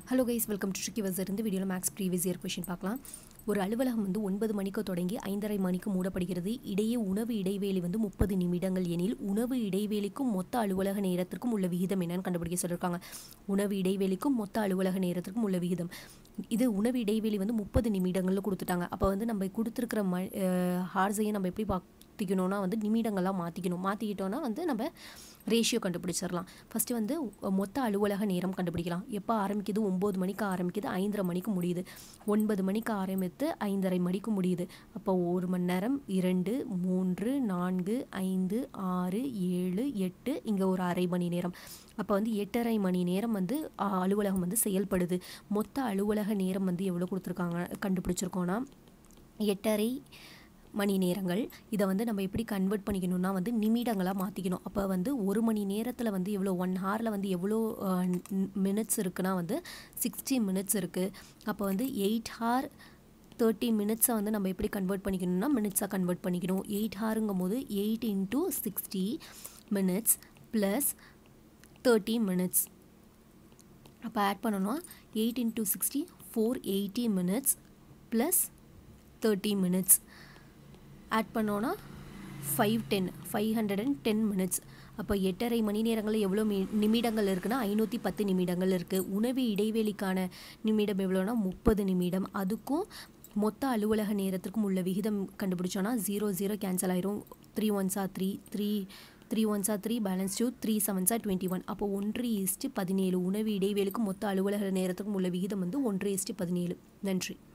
hello guys welcome to tricky வசர் இருந்து வீடியோவில் மேக்ஸ் ப்ரீவியஸ் இயர் கொஷின் பார்க்கலாம் ஒரு அலுவலகம் வந்து ஒன்பது மணிக்கு தொடங்கி ஐந்தரை மணிக்கு மூடப்படுகிறது இடையே உணவு இடைவேளை வந்து முப்பது நிமிடங்கள் எனில் உணவு இடைவேளைக்கும் மொத்த அலுவலக நேரத்திற்கும் உள்ள விகிதம் என்னன்னு கண்டுபிடிக்க சொல்லியிருக்காங்க உணவு இடைவேளைக்கும் மொத்த அலுவலக நேரத்திற்கும் உள்ள விகிதம் இது உணவு இடைவெளி வந்து முப்பது நிமிடங்களில் கொடுத்துட்டாங்க அப்போ வந்து நம்ம கொடுத்துருக்கிற ம ஹார்ஸையும் நம்ம எப்படி மாற்றிக்கணும்னா வந்து நிமிடங்களாக மாற்றிக்கணும் மாற்றிக்கிட்டோன்னா வந்து நம்ம ரேஷியோ கண்டுபிடிச்சிடலாம் ஃபஸ்ட்டு வந்து மொத்த அலுவலக நேரம் கண்டுபிடிக்கலாம் எப்போ ஆரம்பிக்குது ஒம்பது மணிக்கு ஆரம்பிக்குது ஐந்தரை மணிக்கு முடியுது ஒன்பது மணிக்கு ஆரம்பித்து ஐந்தரை மணிக்கு முடியுது அப்போ ஒரு மணி நேரம் இரண்டு மூன்று நான்கு ஐந்து ஆறு ஏழு எட்டு இங்கே ஒரு அரை மணி நேரம் அப்போ வந்து எட்டரை மணி நேரம் வந்து ஆ, அலுவலகம் வந்து செயல்படுது மொத்த அலுவலக நேரம் வந்து எவ்வளோ கொடுத்துருக்காங்க கண்டுபிடிச்சிருக்கோன்னா எட்டரை மணி நேரங்கள் இதை வந்து நம்ம எப்படி கன்வெர்ட் பண்ணிக்கணும்னா வந்து நிமிடங்களாக மாற்றிக்கணும் அப்போ வந்து ஒரு மணி நேரத்தில் வந்து எவ்வளோ ஒன் ஹாரில் வந்து எவ்வளோ மினிட்ஸ் இருக்குன்னா வந்து சிக்ஸ்டி மினிட்ஸ் இருக்குது அப்போ வந்து எயிட் ஹார் தேர்ட்டி மினிட்ஸை வந்து நம்ம எப்படி கன்வெர்ட் பண்ணிக்கணும்னா மினிட்ஸாக கன்வெர்ட் பண்ணிக்கணும் எயிட் ஹாருங்கும் போது eight into sixty minutes plus thirty minutes அப்போ ஆட் பண்ணணும்னா eight into sixty four eighty minutes plus thirty minutes add பண்ணோன்னா five ten five hundred and ten minutes அப்போ எட்டரை மணி நேரங்களில் எவ்வளோ மி நிமிடங்கள் இருக்குன்னா ஐநூற்றி பத்து நிமிடங்கள் இருக்குது உணவு இடைவெளிக்கான நிமிடம் எவ்வளோனா முப்பது நிமிடம் அதுக்கும் மொத்த அலுவலக நேரத்திற்கும் உள்ள விகிதம் கண்டுபிடிச்சோன்னா ஜீரோ ஜீரோ கேன்சல் ஆயிரும் த்ரீ ஒன்ஸா த்ரீ த்ரீ த்ரீ ஒன்ஸா த்ரீ பேலன்ஸ் டூ த்ரீ செவன்ஸா டுவெண்ட்டி ஒன் அப்போ ஒன்று ஈஸ்ட்டு பதினேழு உணவு இடைவேளுக்கும் மொத்த அலுவலக நேரத்துக்கும் உள்ள விகிதம் வந்து ஒன்று ஈஸ்ட்டு பதினேழு நன்றி